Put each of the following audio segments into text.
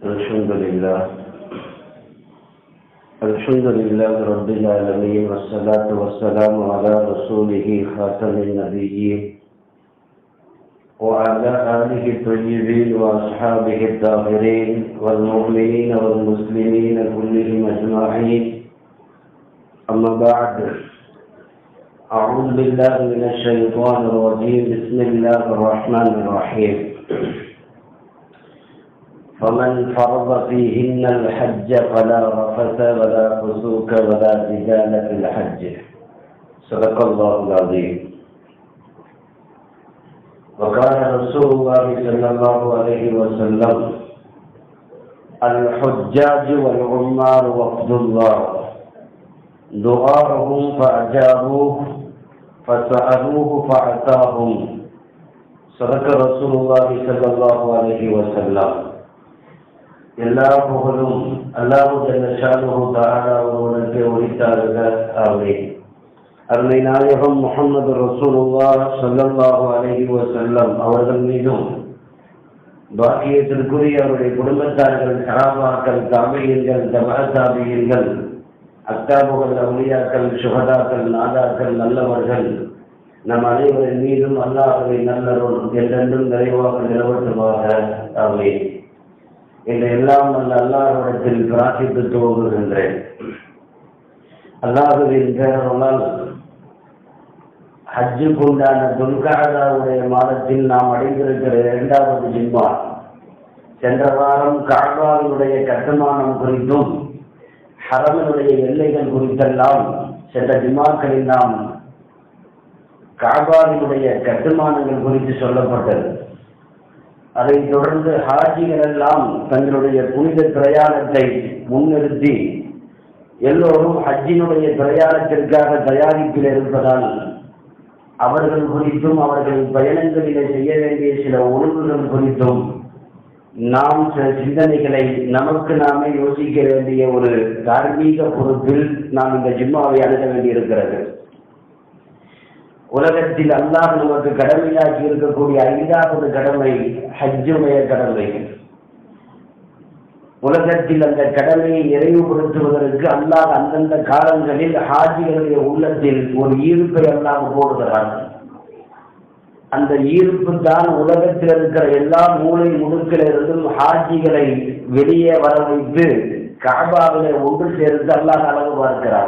الحمد لله الحمد لله رب العالمين والصلاة والسلام على رسوله خاتم النبيين وعلى آله الطيبين وأصحابه الطاهرين والمؤمنين والمسلمين كلهم أجمعين أما بعد أعوذ بالله من الشيطان الرجيم بسم الله الرحمن الرحيم فمن فرض فيهن الحج فلا رفث ولا فسوق ولا جدال في الحج صدق الله العظيم وقال رسول الله صلى الله عليه وسلم الحجاج والعمار وفد الله دعاهم فأجابوه فسألوه فأتاهم صدق رسول الله صلى الله عليه وسلم எல்லா புகழும் அல்லாஹு ஜல்லஷானுஹு தஆலா ஒருவனுக்கு உரித்தாருக ஆமே அருமை நாயகம் முகமது ரசூலுல்லாஹ் ஸல்லல்லாஹு அலைஹி வஸல்லம் அவர்கள் மீதும் பாக்கியத்திற்குரிய அவருடைய குடும்பத்தார்கள் சராபாக்கள் தாபியங்கள் தபாதாபியங்கள் அக்தாபுகள் அவுளியாக்கள் சுகதாக்கள் நாதாக்கள் நல்லவர்கள் நம் அனைவரின் மீதும் அல்லாஹுவை நல்லருள் என்றென்றும் நிறைவாக நிலவட்டுமாக ஆமே இன்று எல்லாம் நல்ல அல்லாஹிடத்தில் பிரார்த்தித்து துவங்குகின்றேன் அல்லாஹுவின் பேரருளால் ஹஜ்ஜுக்கு உண்டான துல்காதாவுடைய மாதத்தில் நாம் அடைந்திருக்கிற இரண்டாவது ஜிம்மா சென்ற வாரம் காபாவினுடைய கட்டுமானம் குறித்தும் ஹரமனுடைய எல்லைகள் குறித்தெல்லாம் சென்ற ஜிம்மாக்களில் நாம் காபாவினுடைய கட்டுமானங்கள் குறித்து சொல்லப்பட்டது அதைத் தொடர்ந்து ஹாஜிகள் எல்லாம் தங்களுடைய புனித பிரயாணத்தை முன்னிறுத்தி எல்லோரும் ஹஜ்ஜினுடைய பிரயாணத்திற்காக தயாரிப்பில் இருப்பதால் அவர்கள் குறித்தும் அவர்கள் பயணங்களிலே செய்ய வேண்டிய சில ஒழுங்குகள் குறித்தும் நாம் சில சிந்தனைகளை நமக்கு நாமே யோசிக்க வேண்டிய ஒரு தார்மீக பொறுப்பில் நாம் இந்த ஜிம்மாவை அணுக வேண்டியிருக்கிறது உலகத்தில் அல்லாஹ் நமக்கு கடமையாக்கி இருக்கக்கூடிய ஐந்தாவது கடமை ஹஜ்ஜுடைய கடமை உலகத்தில் அந்த கடமையை நிறைவுபடுத்துவதற்கு அல்லாஹ் அந்தந்த காலங்களில் ஹாஜிகளுடைய உள்ளத்தில் ஒரு ஈர்ப்பை அல்லாஹ் போடுகிறார் அந்த ஈர்ப்பு தான் உலகத்தில் இருக்கிற எல்லா மூளை முடுக்கிலிருந்தும் ஹாஜிகளை வெளியே வர வைத்து காபாவிலே ஒன்று சேர்த்து அல்லாஹ் அளவு பார்க்கிறார்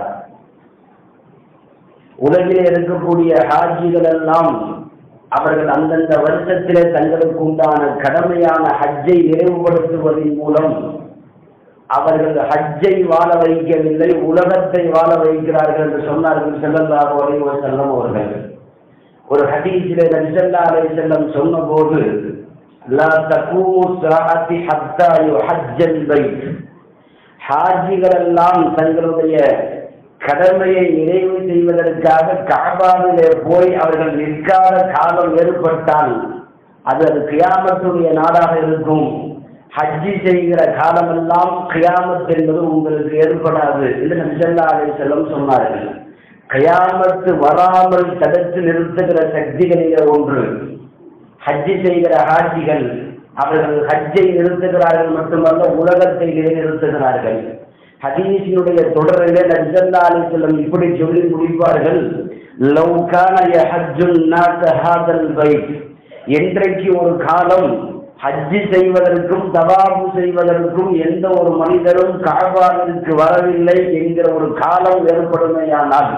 உலகிலே இருக்கக்கூடிய ஹாஜிகள் எல்லாம் அவர்கள் அந்தந்த வருஷத்திலே தங்களுக்கு உண்டான கடமையான ஹஜ்ஜை நிறைவுபடுத்துவதன் மூலம் அவர்கள் ஹஜ்ஜை வாழ வைக்கவில்லை உலகத்தை வாழ வைக்கிறார்கள் என்று சொன்னார்கள் செல்லல்லாஹு அலைஹி வஸல்லம் அவர்கள் ஒரு ஹதீஸிலே நபிசல்லா அலைஹி செல்லம் சொன்னபோது லா தகூமு ஸாஅத்தி ஹத்தா யுஹஜ்ஜல் பைத் ஹாஜிகள் எல்லாம் தங்களுடைய கடமையை நிறைவு செய்வதற்காக காபாவிலே போய் அவர்கள் நிற்காத காலம் ஏற்பட்டால் அது அது கியாமத்துடைய நாடாக இருக்கும் ஹஜ்ஜி செய்கிற காலமெல்லாம் கியாமத் என்பது உங்களுக்கு ஏற்படாது என்று நபிசல்லா அலி செல்லம் சொன்னார்கள் கயாமத்து வராமல் தடுத்து நிறுத்துகிற சக்திகளிலே ஒன்று ஹஜ்ஜி செய்கிற ஹாஜிகள் அவர்கள் ஹஜ்ஜை நிறுத்துகிறார்கள் மட்டுமல்ல உலகத்தை நிலைநிறுத்துகிறார்கள் ஹதீஸினுடைய தொடரிலே நஜல்லா அலி செல்லம் இப்படி சொல்லி முடிப்பார்கள் லவ்கான யஹஜ்ஜுன் நாஸ ஹாதல் பைத் என்றைக்கு ஒரு காலம் ஹஜ்ஜி செய்வதற்கும் தவாபு செய்வதற்கும் எந்த ஒரு மனிதரும் காபாவிற்கு வரவில்லை என்கிற ஒரு காலம் ஏற்படுமையானால்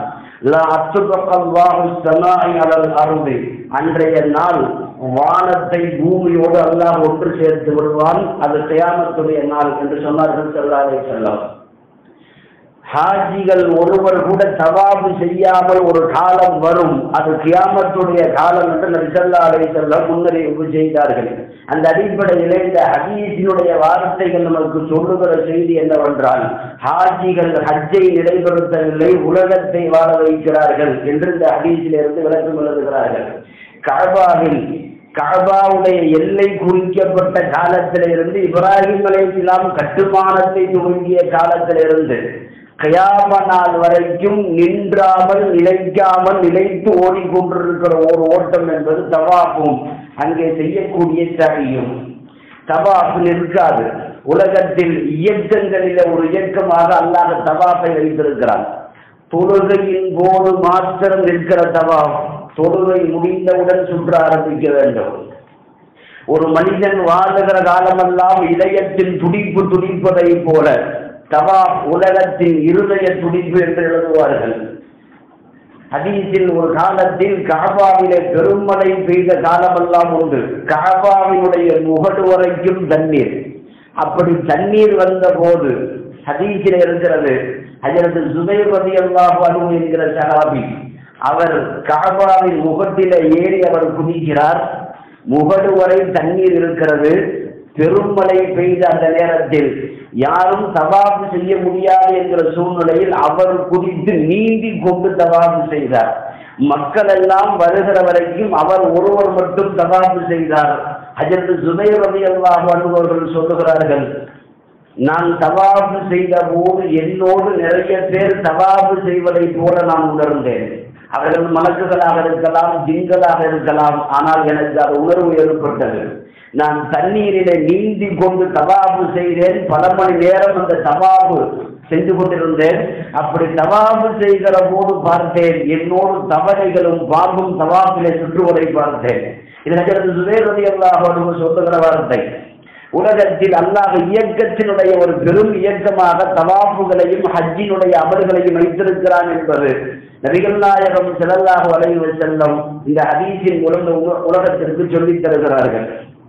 அன்றைய நாள் வானத்தை பூமியோடு அல்லாஹ் ஒன்று சேர்த்து விடுவான் அது கயாமத்துடைய நாள் என்று சொன்னார்கள் செல்லாதை செல்லம் ஹாஜிகள் ஒருவர் கூட தவாபு செய்யாமல் ஒரு காலம் வரும் அது கியாமத்துடைய காலம் என்று நபிசல்லா அலை செல்ல முன்னறிவிப்பு செய்தார்கள் அந்த அடிப்படையில் இந்த ஹதீஸினுடைய வார்த்தைகள் நமக்கு சொல்லுகிற செய்தி என்னவென்றால் ஹாஜிகள் ஹஜ்ஜை நிலைப்படுத்தவில்லை உலகத்தை வாழ வைக்கிறார்கள் என்று இந்த ஹதீஸிலிருந்து விளக்கம் எழுதுகிறார்கள் காபாவில் காபாவுடைய எல்லை குறிக்கப்பட்ட காலத்திலிருந்து இப்ராஹிம் அலை இஸ்லாம் கட்டுமானத்தை துவங்கிய காலத்திலிருந்து கயாம நாள் வரைக்கும் நின்றாமல் நிலைக்காமல் நிலைத்து ஓடிக்கொண்டிருக்கிற ஒரு ஓட்டம் என்பது தவாப்பும் அங்கே செய்யக்கூடிய சகையும் தவாப்பு நிற்காது உலகத்தில் இயக்கங்களில் ஒரு இயக்கமாக அல்லாஹ் தவாஃபை வைத்திருக்கிறான் தொழுகையின் போது மாத்திரம் நிற்கிற தவாஃப் தொழுகை முடிந்தவுடன் சுற்ற ஆரம்பிக்க வேண்டும் ஒரு மனிதன் வாழுகிற காலமெல்லாம் இதயத்தின் துடிப்பு துடிப்பதை போல தவாப் உலகத்தின் இருதய துடிப்பு என்று எழுதுவார்கள் ஹதீஸில் ஒரு காலத்தில் காபாவிலே பெருமழை பெய்த காலமெல்லாம் உண்டு காபாவினுடைய முகடு வரைக்கும் தண்ணீர் அப்படி தண்ணீர் வந்த போது ஹதீஸில் இருக்கிறது அதற்கு சுபைர் ரதி அல்லாஹு அனு என்கிற சகாபி அவர் காபாவின் முகட்டில ஏறி அவர் குதிக்கிறார் முகடு வரை தண்ணீர் இருக்கிறது பெருமழை பெய்த அந்த நேரத்தில் யாரும் தவாபு செய்ய முடியாது என்கிற சூழ்நிலையில் அவர் குதித்து நீந்தி கொண்டு தவாபு செய்தார் மக்கள் எல்லாம் வருகிற வரைக்கும் அவர் ஒருவர் மட்டும் தவாபு செய்தார் அதற்கு சுபைர் ரவி அல்லாஹ் அனுபவர்கள் சொல்லுகிறார்கள் நான் தவாபு செய்த போது என்னோடு நிறைய பேர் தவாபு செய்வதை போல நான் உணர்ந்தேன் அவர்கள் மலக்குகளாக இருக்கலாம் ஜின்களாக இருக்கலாம் ஆனால் எனக்கு அது உணர்வு ஏற்பட்டது நான் தண்ணீரிலே நீந்தி கொண்டு தவாபு செய்தேன் பல மணி நேரம் அந்த தவாபு சென்று கொண்டிருந்தேன் அப்படி தவாபு செய்கிற போது பார்த்தேன் என்னோடு தவளைகளும் பாம்பும் தவாபிலே சுற்றுவதை பார்த்தேன் இதற்கு சுவேரதி அல்லாஹ் சொல்லுகிற வார்த்தை உலகத்தில் அல்லாஹ் இயக்கத்தினுடைய ஒரு பெரும் இயக்கமாக தவாப்புகளையும் ஹஜ்ஜினுடைய அமல்களையும் வைத்திருக்கிறான் என்பது நபிகள் நாயகம் செல்லல்லாக வளைவு செல்லும் இந்த ஹதீஸின் மூலம் உல- உலகத்திற்கு சொல்லித் தருகிறார்கள்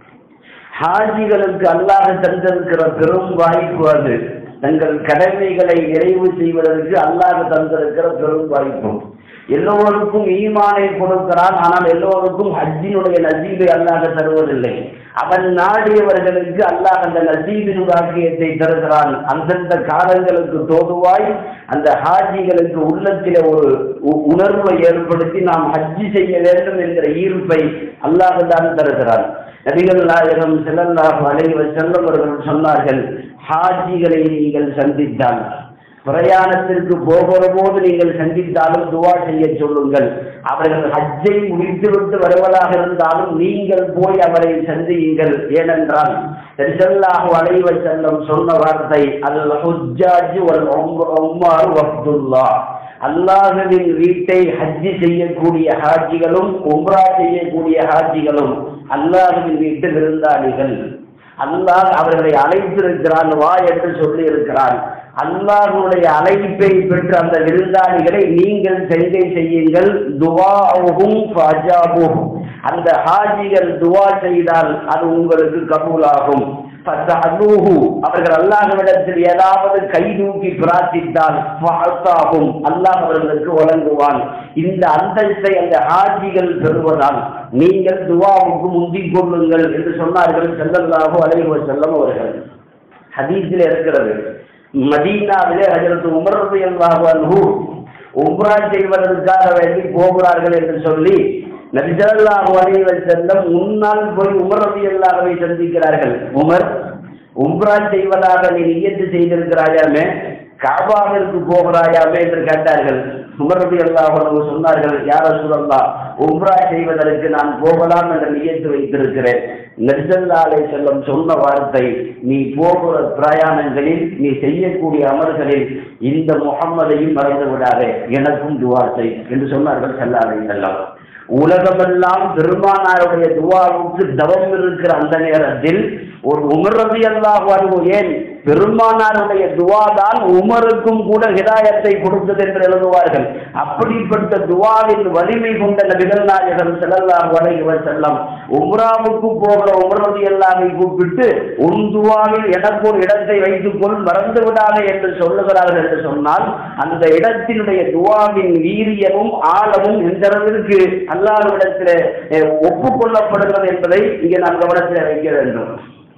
ஹாஜிகளுக்கு அல்லாஹ் தந்திருக்கிற பெரும் வாய்ப்பு அது தங்கள் கடமைகளை நிறைவு செய்வதற்கு அல்லாஹ் தந்திருக்கிற பெரும் வாய்ப்பு எல்லோருக்கும் ஈமானை கொடுக்கிறான் ஆனால் எல்லோருக்கும் ஹஜ்ஜினுடைய நசீபை அல்லாஹ் தருவதில்லை அவன் நாடியவர்களுக்கு அல்லாஹ் அந்த நசீபின் வாக்கியத்தை தருகிறான் அந்தந்த காலங்களுக்கு தோதுவாய் அந்த ஹாஜிகளுக்கு உள்ளத்திலே ஒரு உ- உணர்வை ஏற்படுத்தி நாம் ஹஜ்ஜி செய்ய வேண்டும் என்கிற ஈர்ப்பை அல்லாஹ் தான் தருகிறான் நபிகள் நாயகம் செல்லல்லாஹு அலைஹி வஸல்லம் அவர்கள் சொன்னார்கள் ஹாஜிகளை நீங்கள் சந்தித்தால் பிரயாணத்திற்கு போகிற போது நீங்கள் சந்தித்தாலும் துவா செய்ய சொல்லுங்கள் அவர்கள் ஹஜ்ஜை முடித்துவிட்டு வருவதாக இருந்தாலும் நீங்கள் போய் அவரை சந்தியுங்கள் ஏனென்றால் ரிசல்லாஹு அலைஹி வஸல்லம் சொன்ன வார்த்தை அல் ஹுஜ்ஜாஜ் வல் உம்மார் வஃப்துல்லா அல்லாஹுவின் வீட்டை ஹஜ்ஜி செய்யக்கூடிய ஹாஜிகளும் உம்ரா செய்யக்கூடிய ஹாஜிகளும் அல்லாஹுவின் வீட்டு விருந்தாளிகள் அல்லாஹ் அவர்களை அழைத்திருக்கிறான் வா என்று சொல்லி இருக்கிறான் அல்லாஹுடைய அழைப்பை பெற்ற அந்த விருந்தாளிகளை நீங்கள் செய்கை செய்யுங்கள் துவாவும் ஃபஜாபுஹும் அந்த ஹாஜிகள் துவா செய்தால் அது உங்களுக்கு கபூலாகும் ஃபஸஅலூஹு அவர்கள் அல்லாஹ்விடத்தில் ஏதாவது கை தூக்கி பிரார்த்தித்தால் ஃபஅத்தாஹும் அல்லாஹ் அவர்களுக்கு வழங்குவான் இந்த அந்தஸ்தை அந்த ஹாஜிகள் பெறுவதால் நீங்கள் துவாவுக்கு முந்திக் கொள்ளுங்கள் என்று சொன்னார்கள் ஸல்லல்லாஹு அலைஹி வஸல்லம் அவர்கள் ஹதீஸில் இருக்கிறது மதீனாவிலே ஹஜரத் உமர் ரலியல்லாஹு அன்ஹு உம்ரா செய்வதற்காக வேண்டி போகிறார்கள் என்று சொல்லி நபிசல்லாஹு அலைஹி வஸல்லம் முன்னால் போய் உமர் ரலியல்லாஹுவை சந்திக்கிறார்கள் உமர் உம்ரா செய்வதாக நீ நியத்து செய்திருக்கிறாயாமே காபாவிற்கு போகிறாயாமே என்று கேட்டார்கள் உமர் ரலியல்லாஹு அன்ஹு சொன்னார்கள் யார் ரசூலல்லாஹ் உம்ரா செய்வதற்கு நான் போகலாம் என்ற நியத்து வைத்திருக்கிறேன் நெர்சல்லா அலை செல்லம் சொன்ன வார்த்தை நீ போகிற பிரயாணங்களில் நீ செய்யக்கூடிய அமல்களில் இந்த முகம்மதையும் மறந்து விடாதே எனக்கும் துவா செய் என்று சொன்னார்கள் சல்லா அலை செல்லம் உலகமெல்லாம் பெருமானாருடைய துவாவுக்கு தவம் இருக்கிற அந்த நேரத்தில் ஒரு உமர் ரதி அல்லாஹ் ஏன் பெருமானாருடைய துவா தான் உமருக்கும் கூட ஹிதாயத்தை கொடுத்தது என்று எழுதுவார்கள் அப்படிப்பட்ட துவாவின் வலிமை கொண்ட நபிகள் நாயகர் செல்லல்லாஹு அலைஹி வஸல்லம் உம்ராவுக்கு போகிற உமர் ரதி அல்லாஹை கூப்பிட்டு உன் துவாவில் எனக்கு ஒரு இடத்தை வைத்துக்கொள் மறந்து விடாதே என்று சொல்லுகிறார்கள் என்று சொன்னால் அந்த இடத்தினுடைய துவாவின் வீரியமும் ஆழமும் எந்த அளவிற்கு அல்லாஹ்விடத்தில் அஹ், ஒப்புக்கொள்ளப்படுகிறது என்பதை இங்கே நாம் கவனத்தில் வைக்க வேண்டும்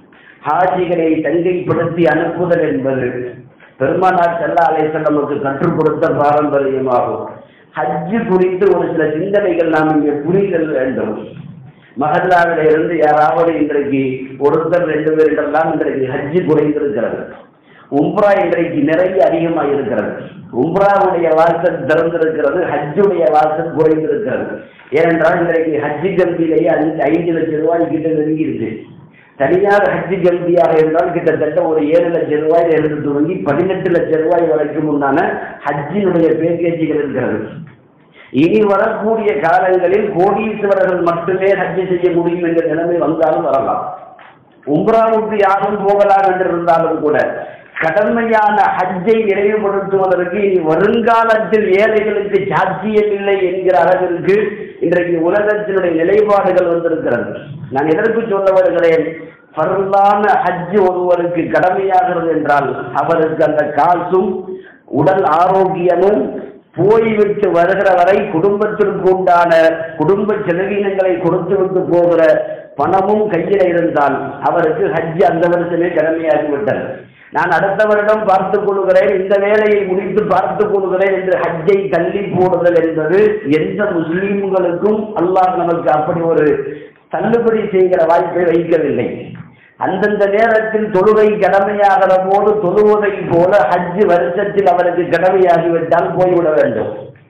ஹாஜிகளை தங்கைப்படுத்தி அனுப்புதல் என்பது பெருமானார் செல்லா அலைசல்லமுக்கு கற்றுக் கொடுத்த பாரம்பரியமாகும் ஹஜ்ஜு குறித்து ஒரு சில சிந்தனைகள் நாம் இங்கே புரிதல் வேண்டும் மகல்லாவில இருந்து யாராவது இன்றைக்கு ஒருத்தர் ரெண்டு பேர் என்றெல்லாம் இன்றைக்கு ஹஜ்ஜு குறைந்திருக்கிறது உம்ரா இன்றைக்கு நிறைய அதிகமாக இருக்கிறது உம்ராவுடைய வாசல் திறந்திருக்கிறது ஹஜ்ஜுடைய வாசல் குறைந்திருக்கிறது ஏனென்றால் இன்றைக்கு ஹஜ்ஜு கம்பியிலேயே ஐந்து ஐந்து லட்சம் ரூபாய் கிட்ட நெருங்கிடுச்சு தனியார் ஹஜ்ஜி கல்வியாக இருந்தால் கிட்டத்தட்ட ஒரு ஏழு லட்சம் ரூபாயில இருந்து துவங்கி பதினெட்டு லட்சம் ரூபாய் வரைக்கும் உண்டான ஹஜ்ஜினுடைய பேக்கேஜுகள் இருக்கிறது இனி வரக்கூடிய காலங்களில் கோடீஸ்வரர்கள் மட்டுமே ஹஜ்ஜி செய்ய முடியும் என்ற நிலைமை வந்தாலும் வரலாம் உம்ராவுக்கு யாரும் போகலாம் என்று இருந்தாலும் கூட கடமையான ஹஜ்ஜை நிறைவுபடுத்துவதற்கு இனி வருங்காலத்தில் ஏழைகளுக்கு சாத்தியமில்லை என்கிற அளவிற்கு இன்றைக்கு உலகத்தினுடைய நிலைப்பாடுகள் வந்திருக்கிறது நான் எதற்கு சொல்ல வருகிறேன் ஃபர்லான ஹஜ் ஒருவருக்கு கடமையாகிறது என்றால் அவருக்கு அந்த காசும் உடல் ஆரோக்கியமும் போய்விட்டு வருகிற வரை குடும்பத்திற்கு உண்டான குடும்ப செலவீனங்களை கொடுத்து விட்டு போகிற பணமும் கையில் இருந்தால் அவருக்கு ஹஜ் அந்த வருஷமே கடமையாகிவிட்டது நான் அடுத்த வருடம் பார்த்துக் கொள்கிறேன் இந்த வேலையை முடித்து பார்த்துக் கொள்கிறேன் என்று ஹஜ்ஜை தள்ளி போடுதல் என்பது எந்த முஸ்லீம்களுக்கும் அல்லாஹ் நமக்கு அப்படி ஒரு தள்ளுபடி செய்கிற வாய்ப்பை வைக்கவில்லை அந்தந்த நேரத்தில் தொழுகை கடமையாகிற போது தொழுவதை போல ஹஜ் வருஷத்தில் அவருக்கு கடமையாகிவிட்டால் போய்விட வேண்டும்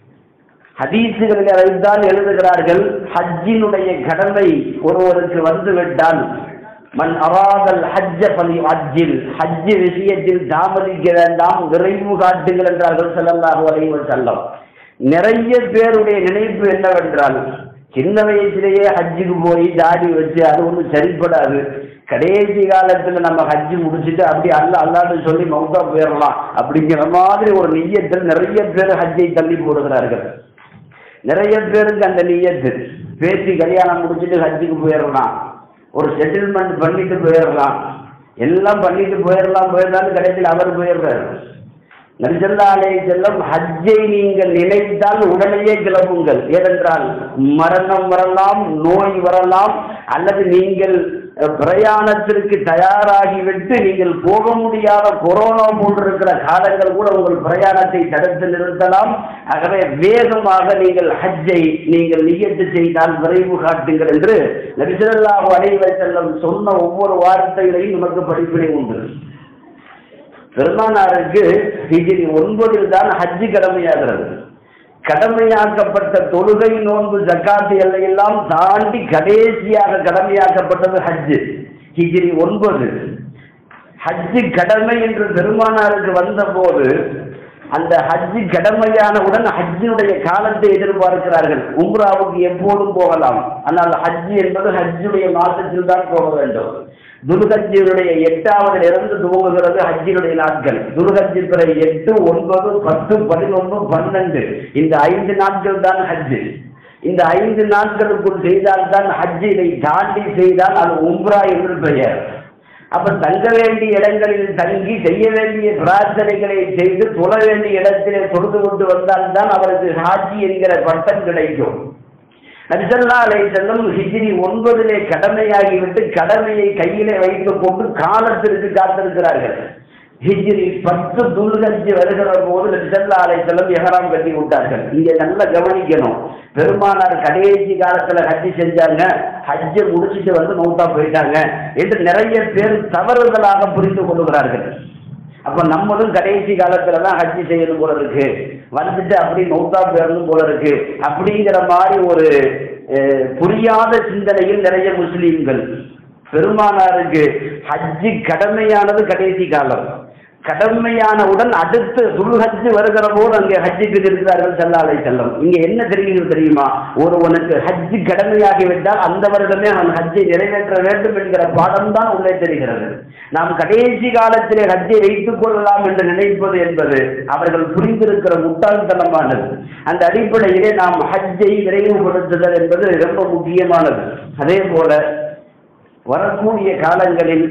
ஹதீசுகளில் அதைத்தான் எழுதுகிறார்கள் ஹஜ்ஜினுடைய கடமை ஒருவருக்கு வந்துவிட்டால் மன் அராதல் ஹஜ்ஜ பலி அஜ்ஜில் ஹஜ்ஜி விஷயத்தில் தாமதிக்க வேண்டாம் விரைவு காட்டுங்கள் என்றார்கள் ஸல்லல்லாஹு அலைஹி வஸல்லம் நிறைய பேருடைய நினைப்பு என்னவென்றால் சின்ன வயசுலேயே ஹஜ்ஜுக்கு போய் தாடி வச்சு அது ஒன்றும் சரிப்படாது கடைசி காலத்துல நம்ம ஹஜ்ஜு முடிச்சுட்டு அப்படி அல்ல அல்லான்னு சொல்லி மௌத்தா போயிடலாம் அப்படிங்கிற மாதிரி ஒரு நெய்யத்தில் நிறைய பேர் ஹஜ்ஜை தள்ளி போடுகிறார்கள் நிறைய பேருக்கு அந்த நியத்து பேசி கல்யாணம் முடிச்சுட்டு ஹஜ்ஜுக்கு போயிடலாம் ஒரு செட்டில்மெண்ட் பண்ணிட்டு போயிடலாம் எல்லாம் பண்ணிட்டு போயிடலாம் போயிடலாம்னு கடைசியில் அவர் போயிடுறாரு நரிசல்லாலே செல்லம் ஹஜ்ஜை நீங்கள் நினைத்தால் உடனேயே கிளம்புங்கள் ஏனென்றால் மரணம் வரலாம் நோய் வரலாம் அல்லது நீங்கள் அஹ், பிரயாணத்திற்கு தயாராகிவிட்டு நீங்கள் போக முடியாத கொரோனா போன்றிருக்கிற காலங்கள் கூட உங்கள் பிரயாணத்தை தடுத்து நிறுத்தலாம் ஆகவே வேகமாக நீங்கள் ஹஜ்ஜை நீங்கள் நியத்து செய்தால் விரைவு காட்டுங்கள் என்று நரிசல்லாஹு அலைவ செல்லம் சொன்ன ஒவ்வொரு வார்த்தைகளையும் நமக்கு படிப்பினை உண்டு பெருமானாருக்கு ஹிஜ்ரி ஒன்பதில் தான் ஹஜ்ஜு கடமையாகிறது கடமையாக்கப்பட்ட தொழுகை நோன்பு ஜக்காத்து எல்லையெல்லாம் தாண்டி கடைசியாக கடமையாக்கப்பட்டது ஹஜ்ஜு ஹிஜ்ரி ஒன்பது ஹஜ்ஜு கடமை என்று பெருமானாருக்கு வந்தபோது அந்த ஹஜ்ஜு கடமையானவுடன் ஹஜ்ஜினுடைய காலத்தை எதிர்பார்க்கிறார்கள் உம்ராவுக்கு எப்போதும் போகலாம் ஆனால் ஹஜ்ஜு என்பது ஹஜ்ஜுடைய மாதத்தில் தான் போக வேண்டும் துருகஜினுடைய எட்டாவது இருந்து துவங்குகிறது ஹஜ்ஜினுடைய நாட்கள் துருகஜி பிறை எட்டு ஒன்பது பத்து பதினொன்று பன்னெண்டு இந்த ஐந்து நாட்கள் தான் ஹஜ்ஜு இந்த ஐந்து நாட்களுக்குள் செய்தால் தான் ஹஜ்ஜு இதை தாண்டி செய்தால் அது உம்ரா என்று பெயர் அப்ப தங்க வேண்டிய இடங்களில் தங்கி செய்ய வேண்டிய பிரார்த்தனைகளை செய்து தொழ வேண்டிய இடத்திலே தொழுது கொண்டு வந்தால்தான் அவருக்கு ஹாஜி என்கிற பட்டம் கிடைக்கும் நபிசல்லா அலை செல்லம் ஹிஜ்ரி ஒன்பதிலே கடமையாகிவிட்டு கடமையை கையிலே வைத்துக் கொண்டு காலத்திற்கு காத்திருக்கிறார்கள் ஹிஜ்ரி பத்து துல்கஞ்சி வருகிற போது நபிசல்லா அலை செல்லம் எஹராம் கட்டி விட்டார்கள் இங்க நல்லா கவனிக்கணும் பெருமானார் கடைசி காலத்துல ஹஜ்ஜி செஞ்சாங்க ஹஜ்ஜை முடிச்சிட்டு வந்து மௌத்தா போயிட்டாங்க என்று நிறைய பேர் தவறுதலாக புரிந்து கொள்கிறார்கள் அப்ப நம்மளும் கடைசி காலத்துல தான் ஹஜ்ஜி செய்யணும் போல இருக்கு வந்துட்டு அப்படி மௌத்தா போயிடணும் போல இருக்கு அப்படிங்கிற மாதிரி ஒரு அஹ், புரியாத சிந்தனையில் நிறைய முஸ்லீம்கள் பெருமானாருக்கு ஹஜ்ஜி கடமையானது கடைசி காலம் கடமையானவுடன் அடுத்து துல்ஹஜ் வருகிற போது அங்கே ஹஜ்ஜுக்கு இருக்கிறார்கள் செல்லாலை செல்லம் இங்க என்ன தெரியுது தெரியுமா ஒருவனுக்கு ஹஜ்ஜு கடமையாகிவிட்டால் அந்த வருடமே அவன் ஹஜ்ஜை நிறைவேற்ற வேண்டும் என்கிற பாடம் தான் உள்ளே தெரிகிறது நாம் கடைசி காலத்திலே ஹஜ்ஜை வைத்துக் கொள்ளலாம் என்று நினைப்பது என்பது அவர்கள் புரிந்திருக்கிற முட்டாள்தனமானது அந்த அடிப்படையிலே நாம் ஹஜ்ஜை விரைவுபடுத்துதல் என்பது ரொம்ப முக்கியமானது அதே போல வரக்கூடிய காலங்களில்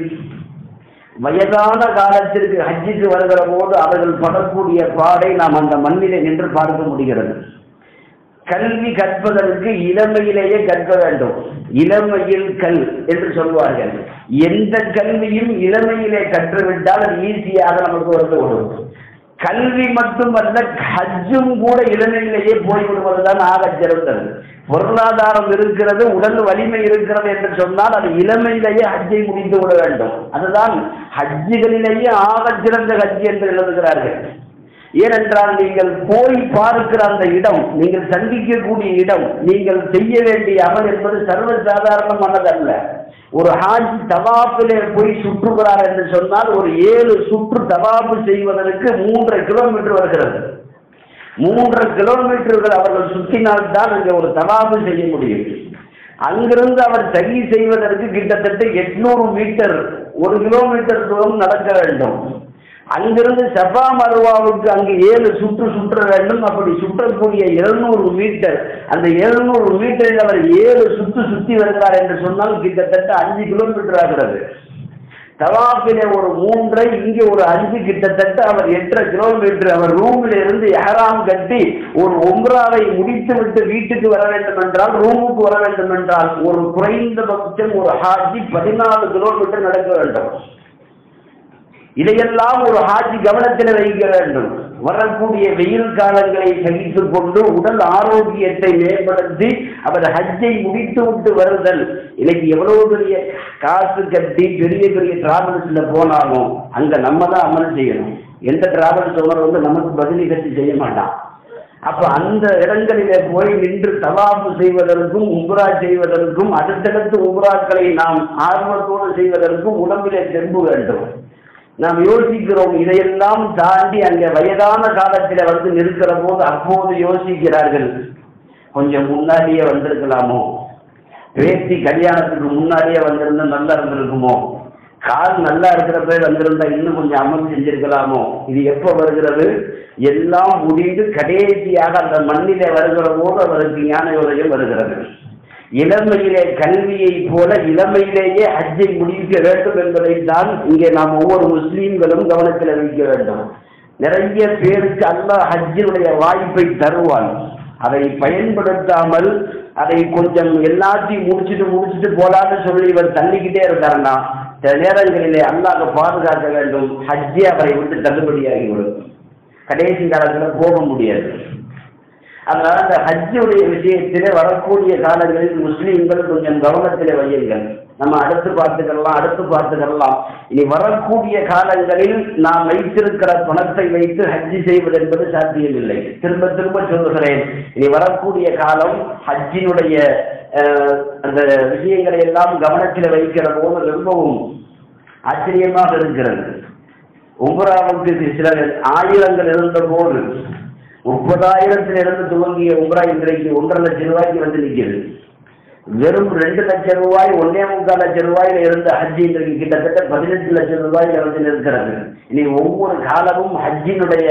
வயதான காலத்திற்கு ஹஜ்ஜுக்கு வருகிற போது அவர்கள் படக்கூடிய பாடை நாம் அந்த மண்ணிலே நின்று பார்க்க முடிகிறது கல்வி கற்பதற்கு இளமையிலேயே கற்க வேண்டும் இளமையில் கல் என்று சொல்வார்கள் எந்த கல்வியும் இளமையிலே கற்றுவிட்டால் அது ஈஸியாக நமக்கு வந்து விடும் கல்வி மட்டுமல்ல ஹஜ்ஜும் கூட இளமையிலேயே போய்விடுவதுதான் ஆகச் சிறந்தது பொருளாதாரம் இருக்கிறது உடல் வலிமை இருக்கிறது என்று சொன்னால் அது இளமையிலேயே ஹஜ்ஜை முடித்து விட வேண்டும் அதுதான் ஹஜ்ஜுகளிலேயே ஆகச் சிறந்த ஹஜ் என்று எழுதுகிறார்கள் ஏனென்றால் நீங்கள் போய் பார்க்கிற அந்த இடம் நீங்கள் சந்திக்கக்கூடிய இடம் நீங்கள் செய்ய வேண்டிய அமல் என்பது சர்வசாதாரணமானதல்ல ஒரு ஹாஜி தவாப்பிலே போய் சுற்றுகிறார் என்று சொன்னால் ஒரு ஏழு சுற்று தவாப்பு செய்வதற்கு மூன்றரை கிலோமீட்டர் வருகிறது மூன்றரை கிலோமீட்டர்கள் அவர்கள் சுற்றினால்தான் அங்கே ஒரு தவாப்பு செய்ய முடியும் அங்கிருந்து அவர் சரி செய்வதற்கு கிட்டத்தட்ட எட்நூறு மீட்டர் ஒரு கிலோமீட்டர் தூரம் நடக்க வேண்டும் அங்கிருந்து சபா மருவாவுக்கு அங்கு ஏழு சுற்று சுற்ற வேண்டும் அப்படி சுற்றக்கூடிய இருநூறு மீட்டர் அந்த இருநூறு மீட்டரில் அவர் ஏழு சுற்று சுற்றி வருகிறார் என்று சொன்னால் கிட்டத்தட்ட அஞ்சு கிலோமீட்டர் ஆகிறது தவாப்பிலே ஒரு மூன்றை இங்கே ஒரு அஞ்சு கிட்டத்தட்ட அவர் எட்டரை கிலோமீட்டர் அவர் ரூமில் இருந்து எஹராம் கட்டி ஒரு ஒம்ராவை முடித்து விட்டு வீட்டுக்கு வர வேண்டும் என்றால் ரூமுக்கு வர வேண்டும் என்றால் ஒரு குறைந்தபட்சம் ஒரு ஹாஜி பதினாலு கிலோமீட்டர் நடக்க வேண்டும் இதையெல்லாம் ஒரு ஹாஜி கவனத்தில் வைக்க வேண்டும் வரக்கூடிய வெயில் காலங்களை சகித்துக் கொண்டு உடல் ஆரோக்கியத்தை மேம்படுத்தி அவர் ஹஜ்ஜை முடித்து விட்டு வருதல் இன்னைக்கு எவ்வளவு பெரிய காசு கட்டி பெரிய பெரிய டிராவல்ஸ்ல போனாலும் அங்க நம்ம தான் அமல் செய்யணும் எந்த டிராவல்ஸ் ஓனர் வந்து நமக்கு பதிலி கட்டி செய்ய மாட்டான் அப்ப அந்த இடங்களிலே போய் நின்று தவாப்பு செய்வதற்கும் உம்ரா செய்வதற்கும் அடுத்தடுத்து உம்ராக்களை நாம் ஆர்வத்தோடு செய்வதற்கும் உடம்பிலே தெம்பு வேண்டும் நாம் யோசிக்கிறோம் இதையெல்லாம் தாண்டி அங்கே வயதான காலத்தில் வந்து நிற்கிற போது அப்போது யோசிக்கிறார்கள் கொஞ்சம் முன்னாடியே வந்திருக்கலாமோ பேத்தி கல்யாணத்துக்கு முன்னாடியே வந்திருந்தா நல்லா இருந்திருக்குமோ கால் நல்லா இருக்கிறப்ப வந்திருந்தா இன்னும் கொஞ்சம் அமல் செஞ்சிருக்கலாமோ இது எப்போ வருகிறது எல்லாம் முடிந்து கடைசியாக அந்த மண்ணிலே வருகிற போது அவருக்கு ஞான யோதயம் வருகிறது இளமையிலே கல்வியை போல இளமையிலேயே ஹஜ்ஜை முடிக்க வேண்டும் என்பதை தான் இங்கே நாம் ஒவ்வொரு முஸ்லீம்களும் கவனத்தில் வைக்க வேண்டும் நிறைய பேருக்கு அல்லாஹ் ஹஜ்ஜினுடைய வாய்ப்பை தருவான் அதை பயன்படுத்தாமல் அதை கொஞ்சம் எல்லாத்தையும் முடிச்சுட்டு முடிச்சுட்டு போலான்னு சொல்லி இவர் தள்ளிக்கிட்டே இருக்காருன்னா சில நேரங்களிலே அல்லாஹ் பாதுகாக்க வேண்டும் ஹஜ்ஜே அவரை விட்டு தள்ளுபடியாகிவிடும் கடைசி காலத்தில் போக முடியாது அதனால அந்த ஹஜ்ஜுடைய விஷயத்திலே வரக்கூடிய காலங்களில் முஸ்லீம்கள் கொஞ்சம் கவனத்தில் வையுங்கள் நம்ம அடுத்து பார்த்துக்கலாம் அடுத்து பார்த்துக்கலாம் இனி வரக்கூடிய காலங்களில் நாம் வைத்திருக்கிற பணத்தை வைத்து ஹஜ்ஜி செய்வது என்பது சாத்தியமில்லை திரும்ப திரும்ப சொல்லுகிறேன் இனி வரக்கூடிய காலம் ஹஜ்ஜினுடைய அஹ், அந்த விஷயங்களை எல்லாம் கவனத்தில் வைக்கிற போது ரொம்பவும் ஆச்சரியமாக இருக்கிறது உம்ராவுக்கு சில ஆயிரங்கள் இருந்த போது முப்பதாயிரத்திலிருந்து துவங்கிய உம்ரா இன்றைக்கு ஒன்றரை லட்சம் ரூபாய்க்கு வந்து நிற்கிறது வெறும் ரெண்டு லட்சம் ரூபாய் ஒன்னே முக்கால் லட்சம் ரூபாயில இருந்த ஹஜ் இன்றைக்கு கிட்டத்தட்ட பதினெட்டு லட்சம் ரூபாயில வந்து நிற்கிறது இனி ஒவ்வொரு காலமும் ஹஜ்ஜினுடைய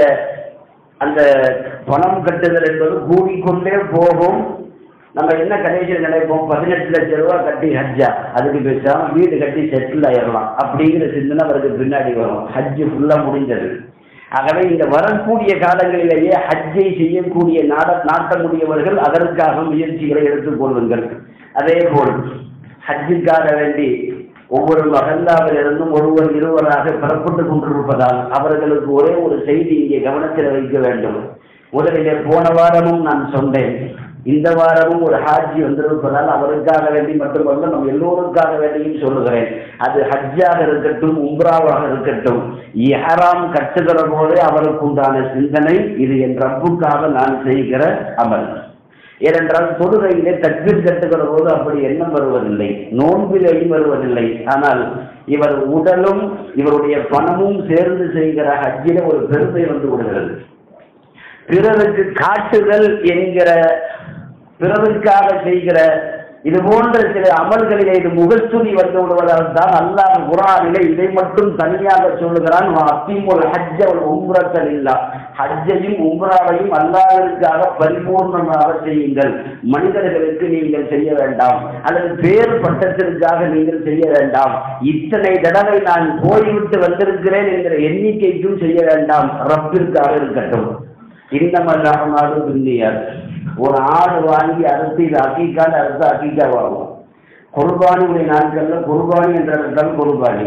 அந்த பணம் கட்டுதல் என்பது கூடிக்கொண்டே போகும் நம்ம என்ன கடைசியில் நினைப்போம் பதினெட்டு லட்சம் ரூபாய் கட்டி ஹஜ்ஜா அதுக்கு பேசாம வீடு கட்டி செட்டில் ஆயிடலாம் அப்படிங்கிற சிந்தனை அவருக்கு பின்னாடி வரும் ஹஜ்ஜு ஃபுல்லா முடிஞ்சது ஆகவே இந்த வரக்கூடிய காலங்களிலேயே ஹஜ்ஜை செய்யக்கூடிய நாட நாட்டமுடையவர்கள் அதற்காக முயற்சிகளை எடுத்துக் கொள்ளுங்கள் அதே போல் ஹஜ்ஜுக்காக வேண்டி ஒவ்வொரு மகல்லாவில் இருந்தும் ஒருவர் இருவராக புறப்பட்டு கொண்டிருப்பதால் அவர்களுக்கு ஒரே ஒரு செய்தி இங்கே கவனத்தில் வைக்க வேண்டும் முதலிலே போன வாரமும் நான் சொன்னேன் இந்த வாரமும் ஒரு ஹாஜி வந்திருப்பதால் அவருக்காக வேண்டி மட்டுமல்ல நம் எல்லோருக்காக வேண்டியும் சொல்லுகிறேன் அது ஹஜ்ஜாக இருக்கட்டும் உம்ராவாக இருக்கட்டும் இஹராம் கட்டுகிற போதே அவருக்கு உண்டான சிந்தனை இது என் ரப்புக்காக நான் செய்கிற அமல் ஏனென்றால் தொழுகையிலே தக்பீர் கட்டுகிற போது அப்படி எண்ணம் வருவதில்லை நோன்பிலேயும் வருவதில்லை ஆனால் இவர் உடலும் இவருடைய பணமும் சேர்ந்து செய்கிற ஹஜ்ஜில ஒரு பெருமை வந்து விடுகிறது பிறருக்கு காட்டுதல் என்கிற பிறருக்காக செய்கிற இது போன்ற சில அமல்களிலே இது முகஸ்துதி வந்து விடுவதால் தான் அல்லாஹ் குரானிலே இதை மட்டும் தனியாக சொல்லுகிறான் அத்திமுல் ஹஜ்ஜ ஒரு உம்ரத்தல் இல்லா ஹஜ்ஜையும் உம்ராவையும் அல்லாஹிற்காக பரிபூர்ணமாக செய்யுங்கள் மனிதர்களுக்கு நீங்கள் செய்ய வேண்டாம் அல்லது பேர் பட்டத்திற்காக நீங்கள் செய்ய வேண்டாம் இத்தனை தடவை நான் போய்விட்டு வந்திருக்கிறேன் என்கிற எண்ணிக்கைக்கும் செய்ய வேண்டாம் ரப்பிற்காக இருக்கட்டும் இன்னமல் ரஹ்மானு பின்னியார் ஒரு ஆடு வாங்கி அறுத்து இது அக்கீக்கான்னு அறுத்து அக்கீக்காவாகும் குர்பானியுடைய நாட்கள்ல குர்பானி என்று அறுத்தால் குர்பானி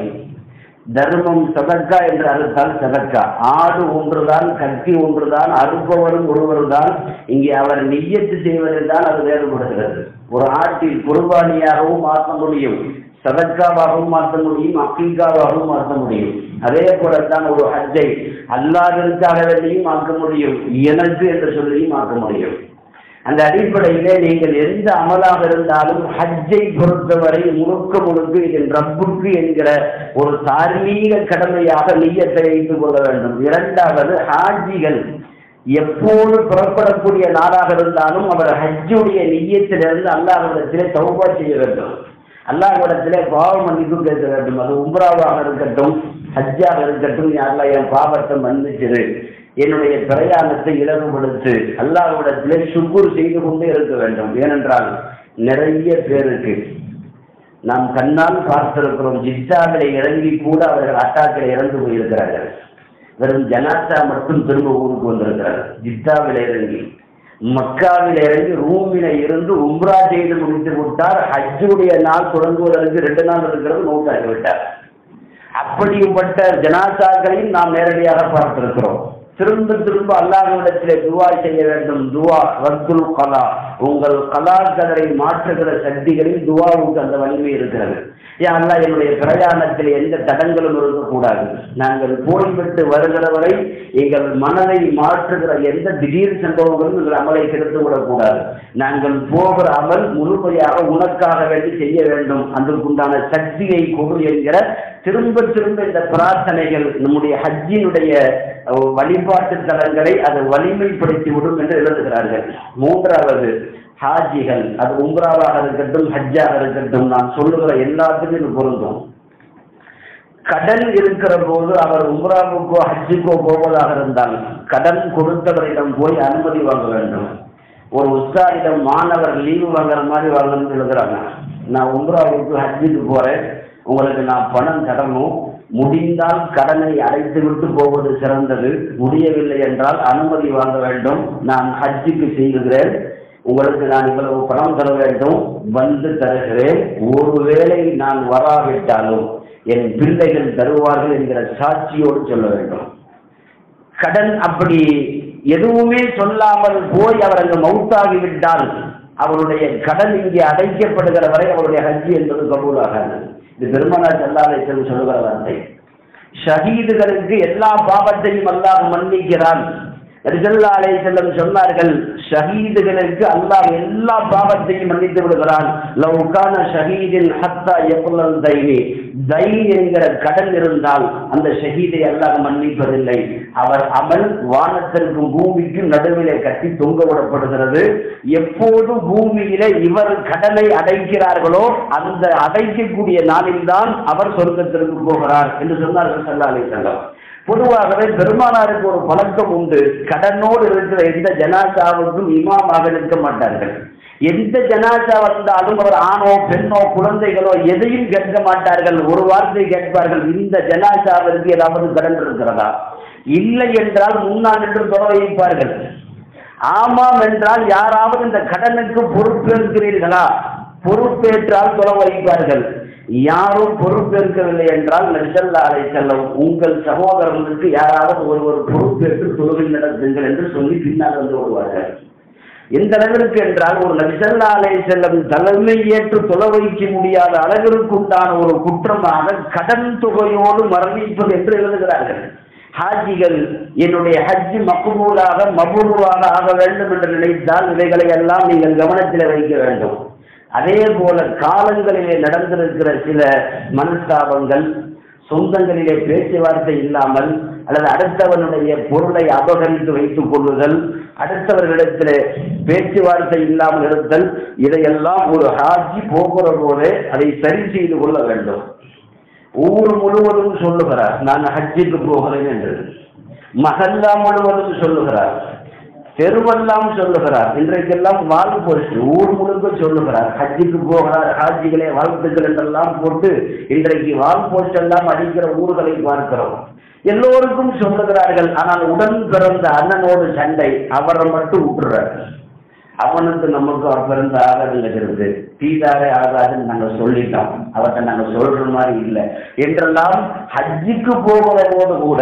தர்மம் சதக்கா என்று அறுத்தால் சதக்கா ஆடு ஒன்றுதான் கத்தி ஒன்றுதான் அறுப்பவரும் ஒருவர்தான் இங்கே அவர் நிய்யத்து செய்வதில் தான் அது வேறுபடுகிறது ஒரு ஆட்டில் குர்பானியாகவும் மாற்ற முடியும் சதக்காவாகவும் மாற்ற முடியும் அக்கீக்காவாகவும் மாற்ற முடியும் அதே போலத்தான் ஒரு ஹஜ்ஜை அல்லாவிற்காக வேண்டியும் ஆக்க முடியும் எனக்கு என்று சொல்லியும் ஆக்க முடியும் அந்த அடிப்படையிலே நீங்கள் எந்த அமலாக இருந்தாலும் ஹஜ்ஜை பொறுத்தவரை முழுக்க முழுக்க இது ரப்புக்கு என்கிற ஒரு தார்மீக கடமையாக நீயத்தை வைத்துக் கொள்ள வேண்டும் இரண்டாவது ஹாஜிகள் எப்போது புறப்படக்கூடிய நாளாக இருந்தாலும் அவர் ஹஜ்ஜுடைய நீயத்திலிருந்து அல்லாஹ்விடத்திலே தௌபா செய்ய வேண்டும் அல்லாஹ்விடத்திலே பாவ மன்னிப்பு கேட்க வேண்டும் அது உம்ராவாக இருக்கட்டும் ஹஜ்ஜாக இருக்கட்டும் யாரெல்லாம் என் பாவத்தை மன்னிச்சிரு என்னுடைய பிரயாணத்தை இலகுபடுத்து அல்லாஹ்விடத்திலே சுக்குர் செய்து கொண்டே இருக்க வேண்டும் ஏனென்றால் நிறைய பேருக்கு நாம் கண்ணால் பார்த்திருக்கிறோம் ஜித்தாவிலே இறங்கி கூட அவர்கள் அட்டாக்கில் இறந்து போயிருக்கிறார்கள் வெறும் ஜனாசா மட்டும் திரும்ப ஊருக்கு வந்திருக்கிறார்கள் ஜித்தாவில் இறங்கி மக்காவில் இறங்கி ரூமில இருந்து உம்ரா செய்து முடித்து விட்டார் ஹஜ்ஜுடைய நாள் தொடங்குவதற்கு ரெண்டு நாள் இருக்கிறது நோட்டாகி விட்டார் அப்படிப்பட்ட ஜனாசாக்களையும் நாம் நேரடியாக பார்த்திருக்கிறோம் திரும்ப திரும்ப அல்லாஹ்விடத்திலே துவா செய்ய வேண்டும் துவா ரத்துல் கலா உங்கள் கலாச்சாரை மாற்றுகிற சக்திகளில் துவாவுக்கு அந்த வலிமை இருக்கிறது ஏன் அல்லாஹ் என்னுடைய பிரயாணத்தில் எந்த தடங்களும் இருக்கக்கூடாது நாங்கள் போய்விட்டு வருகிற வரை எங்கள் மனதை மாற்றுகிற எந்த திடீர் சம்பவங்களும் எங்கள் அமலை கெடுத்து விடக்கூடாது நாங்கள் போகிற அமல் முழுமையாக உனக்காக வேண்டி செய்ய வேண்டும் அதற்குண்டான சக்தியை கொடு என்கிற திரும்ப திரும்ப இந்த பிரார்த்தனைகள் நம்முடைய ஹஜ்ஜினுடைய அஹ், வழிபாட்டு தலங்களை அது வலிமைப்படுத்தி விடும் என்று எழுதுகிறார்கள் மூன்றாவது ஹாஜிகள் அது உம்ராவாக இருக்கட்டும் ஹஜ்ஜாக இருக்கட்டும் நான் சொல்லுகிற எல்லாத்துக்கும் இது பொருந்தும் கடன் இருக்கிற போது அவர் உம்ராவுக்கோ ஹஜ்ஜுக்கோ போவதாக இருந்தால் கடன் கொடுத்தவரிடம் போய் அனுமதி வாங்க வேண்டும் ஒரு உஸ்தாதிடம் மாணவர் லீவு வாங்குற மாதிரி வாங்கணும்னு எழுதுறாங்க நான் உம்ராவுக்கு ஹஜ்ஜுக்கு போறேன் உங்களுக்கு நான் பணம் தரணும் முடிந்தால் கடனை அடைத்து விட்டு போவது சிறந்தது முடியவில்லை என்றால் அனுமதி வாங்க வேண்டும் நான் ஹஜ்ஜுக்கு செய்கிறேன் உங்களுக்கு நான் இவ்வளவு பணம் தர வேண்டும் வந்து தருகிறேன் ஒருவேளை நான் வராவிட்டாலும் என் பிள்ளைகள் தருவார்கள் என்கிற சாட்சியோடு சொல்ல வேண்டும் கடன் அப்படி எதுவுமே சொல்லாமல் போய் அவர் அங்கு மவுத்தாகி விட்டால் அவருடைய கடன் இங்கே அடைக்கப்படுகிற வரை அவருடைய ஹஜ்ஜி என்பது கபூலாகாது இது பெருமனார் செல்லாலை செல்வம் சொல்லுகிற வார்த்தை ஷஹீதுகளுக்கு எல்லா பாவத்தையும் அல்லாஹ் மன்னிக்கிறான் ரிசல்லா அலை செல்லம் சொன்னார்கள் ஷஹீதுகளுக்கு அல்லாஹ் எல்லா பாவத்தையும் மன்னித்து விடுகிறான் லவ்கான ஷஹீதின் ஹத்தா எப்புலல் தைனி தைன் என்கிற கடன் இருந்தால் அந்த ஷஹீதை அல்லாஹ் மன்னிப்பதில்லை அவர் அமல் வானத்திற்கும் பூமிக்கும் நடுவிலே கட்டி தொங்க விடப்படுகிறது எப்போது பூமியிலே இவர் கடனை அடைக்கிறார்களோ அந்த அடைக்கக்கூடிய நாளில்தான் அவர் சொர்க்கத்திற்கு போகிறார் என்று சொன்னார்கள் சல்லா அலி செல்லம் பொதுவாகவே பெருமானாருக்கு ஒரு பழக்கம் உண்டு கடனோடு இருக்கிற எந்த ஜனாசாவுக்கும் இமாமாக இருக்க மாட்டார்கள் எந்த ஜனாசா வந்தாலும் அவர் ஆணோ பெண்ணோ குழந்தைகளோ எதையும் கேட்க மாட்டார்கள் ஒரு வார்த்தை கேட்பார்கள் இந்த ஜனாசாவிற்கு ஏதாவது கடன் இருக்கிறதா இல்லை என்றால் முன்னால் என்று தொலை வைப்பார்கள் ஆமாம் என்றால் யாராவது இந்த கடனுக்கு பொறுப்பேற்கிறீர்களா பொறுப்பேற்றால் தொலை வைப்பார்கள் யாரும் பொறுப்பேற்கவில்லை என்றால் நரிசல்லா அலை செல்லம் உங்கள் சகோதரர்களுக்கு யாராவது ஒருவர் பொறுப்பேற்று தொழுகை நடத்துங்கள் என்று சொல்லி பின்னால் வந்து விடுவார்கள் எந்த அளவிற்கு என்றால் ஒரு நபிசல்லா அலை செல்லம் தலைமை ஏற்று தொலை வைக்க முடியாத அளவிற்குண்டான ஒரு குற்றமாக கடன் தொகையோடு மரணிப்பது என்று எழுதுகிறார்கள் ஹாஜிகள் என்னுடைய ஹஜ் மக்குபூலாக மபூலாக ஆக வேண்டும் என்று நினைத்தால் இவைகளை எல்லாம் நீங்கள் கவனத்தில் வைக்க வேண்டும் அதே போல காலங்களிலே நடந்திருக்கிற சில மனஸ்தாபங்கள் சொந்தங்களிலே பேச்சுவார்த்தை இல்லாமல் அல்லது அடுத்தவனுடைய பொருளை அபகரித்து வைத்துக் கொள்ளுதல் அடுத்தவர்களிடத்தில் பேச்சுவார்த்தை இல்லாமல் இருத்தல் இதையெல்லாம் ஒரு ஹாஜி போகிற போதே அதை சரி செய்து கொள்ள வேண்டும் ஊர் முழுவதும் சொல்லுகிறார் நான் ஹஜ்ஜுக்கு போகிறேன் என்று மகல்லா முழுவதும் சொல்லுகிறார் தெருவெல்லாம் சொல்லுகிறார் இன்றைக்கெல்லாம் வாழ்வு போச்சு ஊர் முழுக்க சொல்லுகிறார் ஹஜ்ஜுக்கு போகிறார் ஹாஜிகளே வாழ்த்துக்கள் என்றெல்லாம் போட்டு இன்றைக்கு வால் போஸ்டெல்லாம் அடிக்கிற ஊர்களை பார்க்கிறோம் எல்லோருக்கும் சொல்லுகிறார்கள் ஆனால் உடன் பிறந்த அண்ணனோடு சண்டை அவரை மட்டும் விட்டுறார் அவனுக்கு நமக்கு அவர் பிறந்த ஆகாதுங்கிறது தீதாரே ஆகாதுன்னு நாங்கள் சொல்லிட்டோம் அவர்கிட்ட நாங்கள் சொல்ற மாதிரி இல்லை என்றெல்லாம் ஹஜ்ஜுக்கு போகிற போது கூட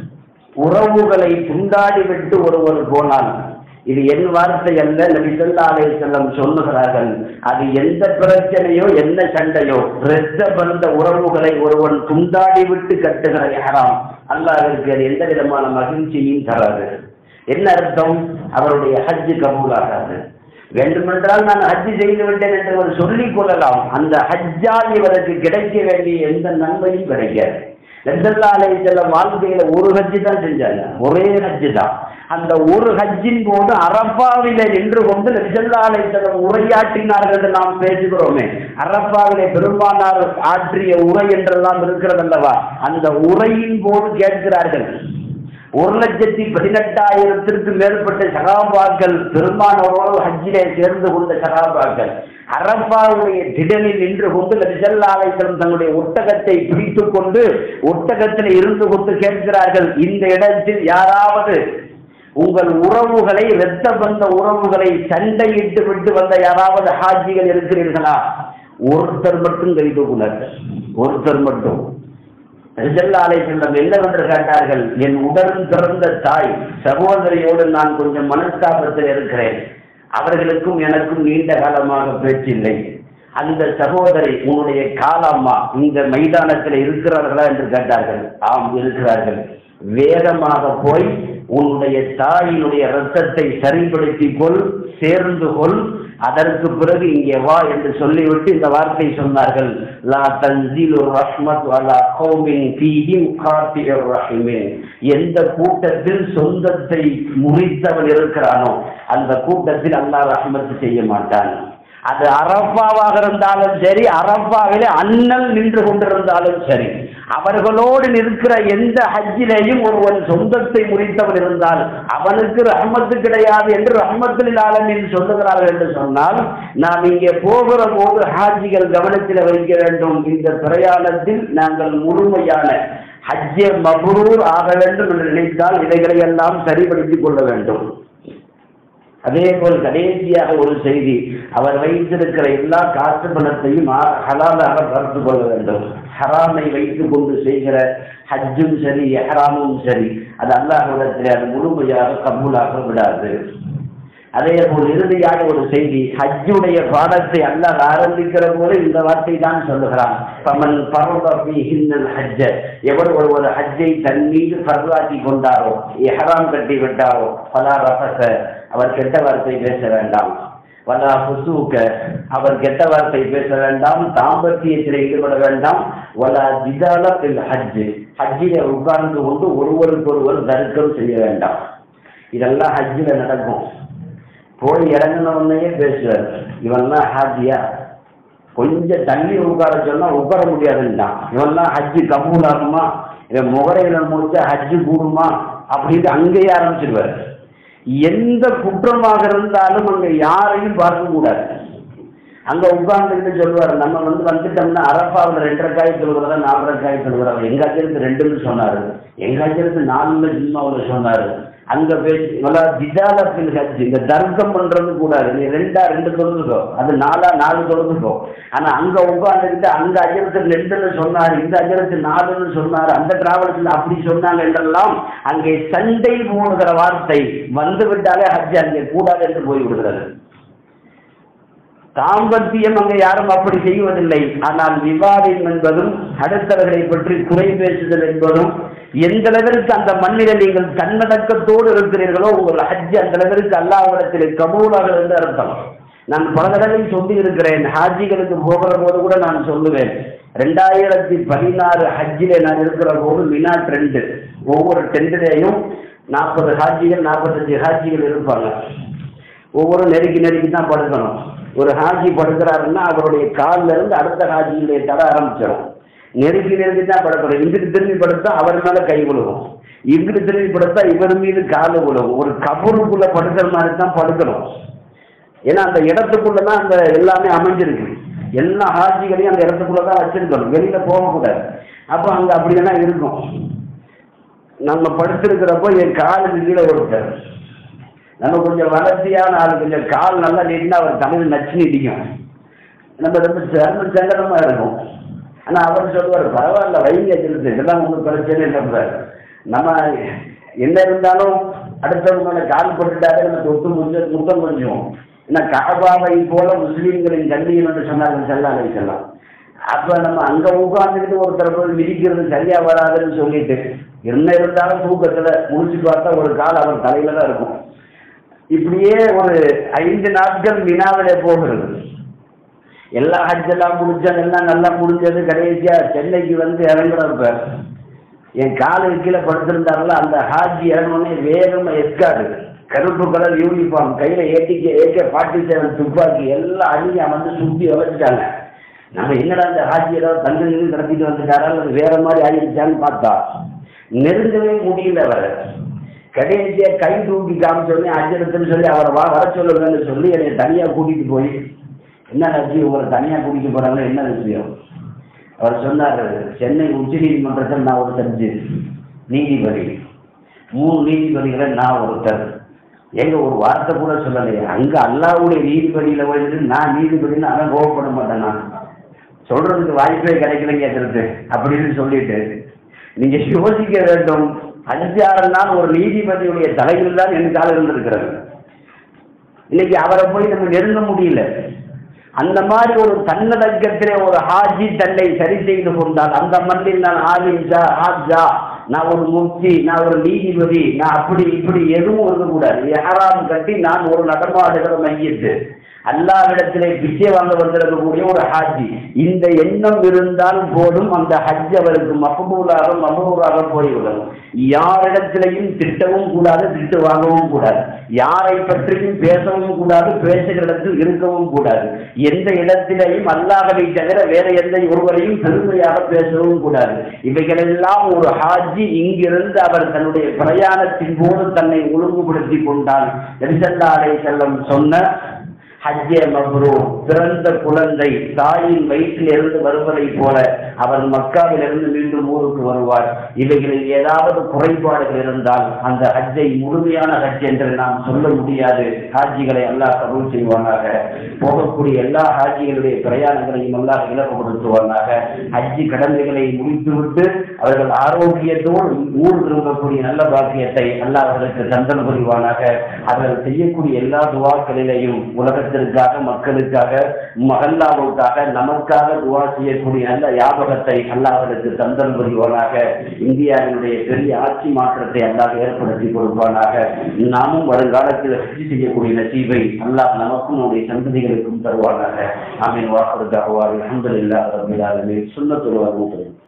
உறவுகளை துண்டாடி விட்டு ஒருவர் போனால் இது என் வார்த்தை அல்ல நபி ஸல்லல்லாஹு அலைஹி வஸல்லம் சொல்லுகிறார்கள் அது எந்த பிரச்சனையோ என்ன சண்டையோ இரத்த பந்த உறவுகளை ஒருவன் துண்டாடி விட்டு கட்டுகிற யாராம் அல்லாஹ்விற்கு அது எந்த விதமான மகிழ்ச்சியும் தராது என்ன அர்த்தம் அவருடைய ஹஜ்ஜு கபூலாகாது வேண்டுமென்றால் நான் ஹஜ்ஜி செய்து விட்டேன் என்று அவர் சொல்லிக் கொள்ளலாம் அந்த ஹஜ்ஜால் இவருக்கு கிடைக்க வேண்டிய எந்த நன்மையும் கிடைக்காது ரெண்டல்லா அலை செல்ல வாழ்க்கையில ஒரு ஹஜ்ஜி தான் செஞ்சாங்க ஒரே ஹஜ்ஜி தான் அந்த ஒரு ஹஜ்ஜின் போது அரப்பாவில நின்று கொண்டு ரெண்டல்லா அலை செல்லம் உரையாற்றினார்கள் என்று நாம் பேசுகிறோமே அரப்பாவிலே பெரும்பானார் ஆற்றிய உரை என்றெல்லாம் இருக்கிறது அல்லவா அந்த உரையின் போது கேட்கிறார்கள் ஒரு லட்சத்தி பதினெட்டாயிரத்திற்கு மேற்பட்ட சகாபாக்கள் பெரும்பானோரோடு ஹஜ்ஜிலே சேர்ந்து கொண்ட சகாபாக்கள் அரப்பாவுடைய திடலில் நின்று கொண்டு நபிசல்லாலைகளும் தங்களுடைய ஒட்டகத்தை பிடித்துக் கொண்டு ஒட்டகத்தில் இருந்து கொண்டு கேட்கிறார்கள் இந்த இடத்தில் யாராவது உங்கள் உறவுகளை இரத்த பந்த உறவுகளை சண்டையிட்டு விட்டு வந்த யாராவது ஹாஜிகள் இருக்கிறீர்களா ஒருத்தர் மட்டும் கை தூக்குனார்கள் ஒருத்தர் மட்டும் ரிசல்லாலை செல்லம் என்னவென்று கேட்டார்கள் என் உடன் பிறந்த தாய் சகோதரியோடு நான் கொஞ்சம் மனஸ்தாபத்தில் இருக்கிறேன் அவர்களுக்கும் எனக்கும் நீண்ட காலமாக பேச்சில்லை அந்த சகோதரி உன்னுடைய காலம்மா இந்த மைதானத்தில் இருக்கிறார்களா என்று கேட்டார்கள் ஆம் இருக்கிறார்கள் வேகமாக போய் உன்னுடைய தாயினுடைய ரத்தத்தை சரிப்படுத்திக் கொள் சேர்ந்து கொள் அதற்கு பிறகு இங்கே வா என்று சொல்லிவிட்டு இந்த வார்த்தை சொன்னார்கள் லா தன்சிலு ரஹ்மத் வலா கௌமின் ஃபீஹிம் காத்தியர் ரஹிமின் எந்த கூட்டத்தில் சொந்தத்தை முறித்தவன் இருக்கிறானோ அந்த கூட்டத்தில் அல்லாஹ் ரஹ்மத் செய்ய மாட்டான் அது அரப்பாவாக இருந்தாலும் சரி அரப்பாவிலே அண்ணல் நின்று கொண்டிருந்தாலும் சரி அவர்களோடு நிற்கிற எந்த ஹஜ்ஜிலேயும் ஒருவன் சொந்தத்தை முறித்தவன் இருந்தால் அவனுக்கு ரஹமத்து கிடையாது என்று ரஹமத்தில் ஆலமில் சொல்லுகிறார்கள் என்று சொன்னால் நாம் இங்கே போகிற போது ஹாஜிகள் கவனத்தில் வைக்க வேண்டும் இந்த பிரயாணத்தில் நாங்கள் முழுமையான ஹஜ்ஜே மபுரூர் ஆக வேண்டும் என்று நினைத்தால் இவைகளை எல்லாம் சரிபடுத்திக் கொள்ள வேண்டும் அதே போல் கடைசியாக ஒரு செய்தி அவர் வைத்திருக்கிற எல்லா காசு பணத்தையும் ஹலாலாக பார்த்து கொள்ள வேண்டும் ஹராமை வைத்துக் கொண்டு செய்கிற ஹஜ்ஜும் சரி எஹராமும் சரி அது அல்லாஹிடத்தில் அது முழுமையாக கபூலாக விடாது அதே போல் இறுதியாக ஒரு செய்தி ஹஜ்ஜுடைய பாடத்தை அல்லாஹ் ஆரம்பிக்கிற போது இந்த வார்த்தை தான் சொல்லுகிறான் பமன் பரவபி ஹின்னல் ஹஜ்ஜ எவர் ஒருவர் ஹஜ்ஜை தன் மீது பரவாக்கி கொண்டாரோ எஹராம் கட்டி விட்டாரோ பலா ரபச அவர் கெட்ட வார்த்தை பேச வேண்டாம் வலா புசூக்க அவர் கெட்ட வார்த்தை பேச வேண்டாம் தாம்பத்தியத்தில் ஈடுபட வேண்டாம் வலா ஜிதால பில் ஹஜ்ஜு ஹஜ்ஜில உட்கார்ந்து கொண்டு ஒருவருக்கு ஒருவர் தர்க்கம் செய்ய வேண்டாம் இதெல்லாம் ஹஜ்ஜில் நடக்கும் போய் இறங்கின உடனேயே பேசுவார் இவன்லாம் ஹாஜியா கொஞ்சம் தள்ளி உட்கார சொன்னா உட்கார முடியாதுன்ட்டான் இவன்லாம் ஹஜ்ஜு கபூல் ஆகுமா இவன் முகரையில முடிச்சா ஹஜ்ஜு கூடுமா அப்படின்னு அங்கேயே ஆரம்பிச்சிருவார் எந்த குற்றமாக இருந்தாலும் அங்க யாரையும் பார்க்க கூடாது அங்க உட்கார்ந்துக்கிட்டு சொல்லுவார் நம்ம வந்து வந்துட்டோம்னா அரப்பாவில் ரெண்டரை காய் தொழுகிறதா நாலரை காய் தொழுகிறதா எங்க அஜருக்கு ரெண்டுன்னு சொன்னாரு எங்க அஜருக்கு நாலுல ஜிம்மாவில் சொன்னாரு அங்க பேசி நல்லா ஜிஜாலத்தில் ஹஜ் இந்த தர்க்கம் பண்றது கூடாது நீ ரெண்டா ரெண்டு தொழுதுக்கோ அது நாலா நாலு தொழுதுக்கோ ஆனா அங்க உட்காந்துக்கிட்டு அங்க அஜரத்து ரெண்டுன்னு சொன்னார் இந்த அஜரத்து நாலுன்னு சொன்னார் அந்த டிராவல்ஸ்ல அப்படி சொன்னாங்க என்றெல்லாம் அங்கே சண்டை போடுகிற வார்த்தை வந்து விட்டாலே ஹஜ் அங்கே கூடாது என்று போய் விடுகிறது தாம்பத்தியம் அங்கே யாரும் அப்படி செய்வதில்லை ஆனால் விவாதம் என்பதும் அடுத்தவர்களை பற்றி குறை பேசுதல் என்பதும் எந்த அளவிற்கு அந்த மண்ணில நீங்கள் தன்னடக்கத்தோடு இருக்கிறீர்களோ உங்கள் ஹஜ் அந்த அளவிற்கு அல்லாஹிடத்தில் கபூலாக என்று அர்த்தம் நான் பல தடவை சொல்லி இருக்கிறேன் ஹாஜிகளுக்கு போகிற போது கூட நான் சொல்லுவேன் ரெண்டாயிரத்தி பதினாறு ஹஜ்ஜிலே நான் இருக்கிற போது மினா ட்ரெண்டு ஒவ்வொரு டென்ட்லேயும் நாற்பது ஹாஜிகள் நாற்பத்தஞ்சு ஹாஜிகள் இருப்பாங்க ஒவ்வொரு நெருக்கி நெருக்கி தான் படுக்கணும் ஒரு ஹாஜி படுக்கிறாருன்னா அவருடைய காலில் இருந்து அடுத்த ஹாஜியுடைய தட ஆரம்பிச்சிடும் நெருக்கி நெருக்கி தான் படுக்கணும் இங்கிட்டு திரும்பி படுத்தா அவர் மேல கை விழுகும் இங்கிட்டு திரும்பி படுத்தா இவர் மீது காலு விழுகும் ஒரு கபருக்குள்ள படுக்கிற மாதிரி தான் படுக்கணும் ஏன்னா அந்த இடத்துக்குள்ள தான் அந்த எல்லாமே அமைஞ்சிருக்கு எல்லா ஹாஜிகளையும் அந்த இடத்துக்குள்ள தான் வச்சிருக்கணும் வெளியில போகக்கூடாது அப்போ அங்க அப்படியெல்லாம் இருக்கும் நம்ம படுத்திருக்கிறப்போ என் காலுக்கு கீழே ஒருத்தர் நம்ம கொஞ்சம் வளர்ச்சியான ஆள் கொஞ்சம் கால் நல்லா நீட்டினா அவர் தமிழ் நச்சு நீட்டிக்கும் நம்ம ரொம்ப சிரம சங்கடமா இருக்கும் ஆனா அவர் சொல்லுவார் பரவாயில்ல வைங்க வச்சிருக்கு இதெல்லாம் ஒன்றும் பிரச்சனை இல்லைன்றார் நம்ம என்ன இருந்தாலும் அடுத்தவங்க மேல கால் போட்டுட்டாலே நம்ம தொட்டு முஞ்ச முத்தம் கொஞ்சம் ஏன்னா காபாவை போல முஸ்லீம்களின் கண்ணியம் என்று சொன்னார்கள் செல்லாலை செல்லாம் அப்ப நம்ம அங்க உட்கார்ந்துக்கிட்டு ஒருத்தர் போய் மிதிக்கிறது சரியா வராதுன்னு சொல்லிட்டு என்ன இருந்தாலும் தூக்கத்துல முடிச்சு பார்த்தா ஒரு கால் அவர் தலையில தான் இருக்கும் இப்படியே ஒரு ஐந்து நாட்கள் வினாவிலே போகிறது எல்லா ஹஜ்ஜெல்லாம் முடிஞ்சது எல்லாம் நல்லா முடிஞ்சது கடைசியா சென்னைக்கு வந்து இறங்குறப்ப என் காலு கீழே படுத்திருந்தாருல அந்த ஹாஜி இறங்கணுன்னே வேகமா எஸ்காடு கருப்பு கலர் யூனிஃபார்ம் கையில ஏடிக்க ஏகே ஃபார்ட்டி செவன் துப்பாக்கி எல்லாம் அடியா வந்து சுத்தி வளைச்சிட்டாங்க நம்ம என்னடா இந்த ஹாஜி ஏதாவது தங்க நின்று கடத்திட்டு வந்துட்டாரா அல்லது வேற மாதிரி ஆகிடுச்சான்னு பார்த்தா நெருங்கவே முடியல அவரை கடைசியா கை தூக்கி காமிச்சோடனே அஜரத்துன்னு சொல்லி அவரை வா வர சொல்லுங்கன்னு சொல்லி என்னை தனியா கூட்டிட்டு போய் என்ன ஹாஜி உங்களை தனியா கூட்டிட்டு போறாங்களே என்ன விஷயம் அவர் சொன்னார் சென்னை உச்ச நீதிமன்றத்தில் நான் ஒரு ஜட்ஜு நீதிபதி மூணு நீதிபதிகளை நான் ஒருத்தர் எங்க ஒரு வார்த்தை கூட சொல்லலையே அங்க அல்லாவுடைய நீதிபதியில போயிட்டு நான் நீதிபதின்னு அவன் கோவப்பட மாட்டேன் நான் சொல்றதுக்கு வாய்ப்பே கிடைக்கல கேட்கறது அப்படின்னு சொல்லிட்டு நீங்க யோசிக்க வேண்டும் அஞ்சாறு நாள் ஒரு நீதிபதியுடைய தலையில் தான் என் காலம் இருந்திருக்கிறது இன்னைக்கு அவரை போய் நம்ம நெருங்க முடியல அந்த மாதிரி ஒரு தன்னடக்கத்திலே ஒரு ஹாஜி தன்னை சரி செய்து கொண்டால் அந்த மண்ணில் நான் ஆலிம்ஜா ஹாஜா நான் ஒரு முக்தி நான் ஒரு நீதிபதி நான் அப்படி இப்படி எதுவும் இருக்கக்கூடாது யாராம் கட்டி நான் ஒரு நடமாடுகிற மையத்து அல்லாவிடத்திலே பிச்சை வாங்க வந்திருக்கக்கூடிய ஒரு ஹாஜி இந்த எண்ணம் இருந்தால் போதும் அந்த ஹஜ் அவருக்கு மகபூலாக மகபூலாக போய்விடும் யாரிடத்திலையும் திட்டவும் கூடாது திட்டு வாங்கவும் கூடாது யாரை பற்றியும் பேசவும் கூடாது பேசுகிற இடத்தில் இருக்கவும் கூடாது எந்த இடத்திலையும் அல்லாஹவை தவிர வேற எந்த ஒருவரையும் பெருமையாக பேசவும் கூடாது இவைகளெல்லாம் ஒரு ஹாஜி இங்கிருந்து அவர் தன்னுடைய பிரயாணத்தின் போது தன்னை ஒழுங்குபடுத்தி கொண்டால் நெரிசல்லாலை செல்லம் சொன்ன ஹஜ்ஜே மப்ரூ பிறந்த குழந்தை தாயின் வயிற்றிலிருந்து வருவதைப் போல அவர் மக்காவிலிருந்து மீண்டும் ஊருக்கு வருவார் இவைகளில் ஏதாவது குறைபாடுகள் இருந்தால் அந்த ஹஜ்ஜை முழுமையான ஹஜ் என்று நாம் சொல்ல முடியாது ஹாஜிகளை அல்லாஹ் கபூல் செய்வானாக போகக்கூடிய எல்லா ஹாஜிகளுடைய பிரயாணங்களையும் அல்லாஹ் இலக்குப்படுத்துவானாக ஹஜ்ஜி கடமைகளை முடித்துவிட்டு அவர்கள் ஆரோக்கியத்தோடு ஊர் திரும்பக்கூடிய நல்ல பாக்கியத்தை அல்லாஹ் அவர்களுக்கு தந்தல் புரிவானாக அவர்கள் செய்யக்கூடிய எல்லா துவாக்களிலேயும் உலகத்திற்காக மக்களுக்காக மகல்லாவுக்காக நமக்காக துவா செய்யக்கூடிய நல்ல ஞாபகத்தை அல்லாஹ் அவர்களுக்கு தந்தல் புரிவானாக இந்தியாவினுடைய பெரிய ஆட்சி மாற்றத்தை அல்லாஹ் ஏற்படுத்தி கொடுப்பானாக நாமும் வருங்காலத்தில் ஹஜ்ஜி செய்யக்கூடிய நசீபை அல்லாஹ் நமக்கும் நம்முடைய சந்ததிகளுக்கும் தருவானாக ஆமீன் வாக்குறுதி அஹ்வாரி அஹமதுல்லாஹ் ரபில் ஆலமீன் சுன்னத்துல் வரமுத்து